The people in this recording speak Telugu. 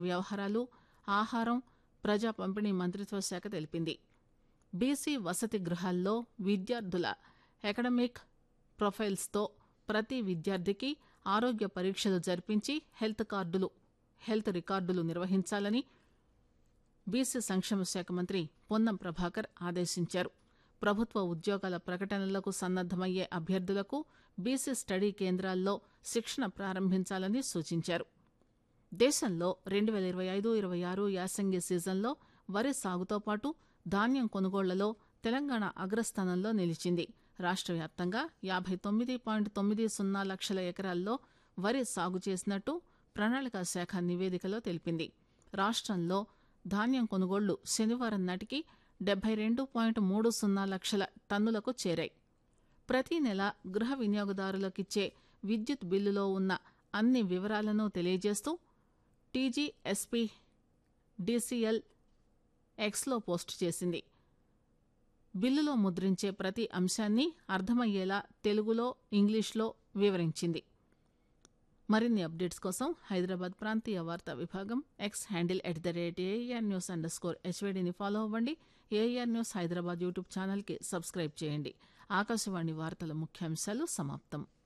వ్యవహారాలు ఆహారం ప్రజా పంపిణీ మంత్రిత్వ శాఖ తెలిపింది బీసీ వసతి గృహాల్లో విద్యార్థుల అకాడమిక్ ప్రొఫైల్స్తో ప్రతి విద్యార్థికి ఆరోగ్య పరీక్షలు జరిపించి హెల్త్ కార్డులు హెల్త్ రికార్డులు నిర్వహించాలని బీసీ సంక్షేమ శాఖ మంత్రి పొన్నం ప్రభాకర్ ఆదేశించారు ప్రభుత్వ ఉద్యోగాల ప్రకటనలకు సన్నద్దమయ్యే అభ్యర్థులకు బీసీ స్టడీ కేంద్రాల్లో శిక్షణ ప్రారంభించాలని సూచించారు దేశంలో రెండు వేల ఇరవై ఐదు ఇరవై ఆరు యాసంగి సీజన్లో వరి సాగుతో పాటు ధాన్యం కొనుగోళ్లలో తెలంగాణ అగ్రస్థానంలో నిలిచింది రాష్ట్ర వ్యాప్తంగా యాభై తొమ్మిది పాయింట్ తొమ్మిది సున్నా లక్షల ఎకరాల్లో వరి సాగు చేసినట్టు ప్రణాళికా శాఖ నివేదికలో తెలిపింది రాష్ట్రంలో ధాన్యం కొనుగోళ్లు శనివారం నాటికి డెబ్బై రెండు పాయింట్ మూడు సున్నా లక్షల టన్నులకు చేరాయి ప్రతి నెల గృహ వినియోగదారులకిచ్చే విద్యుత్ బిల్లులో ఉన్న అన్ని వివరాలను తెలియజేస్తూ టీజీఎస్పీ డీసీఎల్ ఎక్స్లో పోస్టు చేసింది బిల్లులో ముద్రించే ప్రతి అంశాన్ని అర్థమయ్యేలా తెలుగులో ఇంగ్లీష్లో వివరించింది మరిన్ని అప్డేట్స్ కోసం హైదరాబాద్ ప్రాంతీయ వార్తా విభాగం X handle at the rate AIR news underscore స్కోర్ హెచ్వేడిని ఫాలో అవ్వండి ఏఆర్ న్యూస్ హైదరాబాద్ యూట్యూబ్ ఛానల్కి సబ్స్క్రైబ్ చేయండి ఆకాశవాణి వార్తల ముఖ్యాంశాలు సమాప్తం